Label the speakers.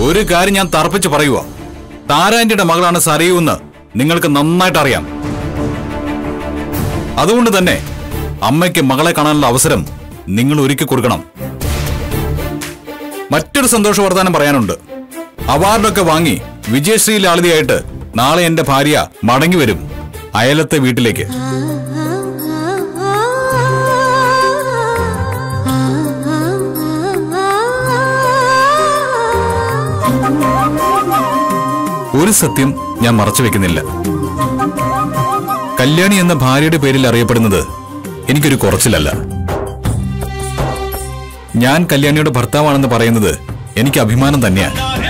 Speaker 1: ഒരു കാര്യം ഞാൻ തറപ്പിച്ച് പറയുക താരാന്റിയുടെ മകളാണ് സരയുവെന്ന് നിങ്ങൾക്ക് നന്നായിട്ട് അറിയാം അതുകൊണ്ട് തന്നെ അമ്മയ്ക്ക് മകളെ കാണാനുള്ള അവസരം നിങ്ങൾ ഒരുക്കി കൊടുക്കണം മറ്റൊരു സന്തോഷ വർത്താനം പറയാനുണ്ട് അവാർഡൊക്കെ വാങ്ങി വിജയശ്രീ ലാളിതയായിട്ട് നാളെ എന്റെ ഭാര്യ മടങ്ങി വരും അയലത്തെ വീട്ടിലേക്ക് ഒരു സത്യം ഞാൻ മറച്ചു വെക്കുന്നില്ല കല്യാണി എന്ന ഭാര്യയുടെ പേരിൽ അറിയപ്പെടുന്നത് എനിക്കൊരു കുറച്ചിലല്ല ഞാൻ കല്യാണിയുടെ ഭർത്താവാണെന്ന് പറയുന്നത് എനിക്ക് അഭിമാനം തന്നെയാണ്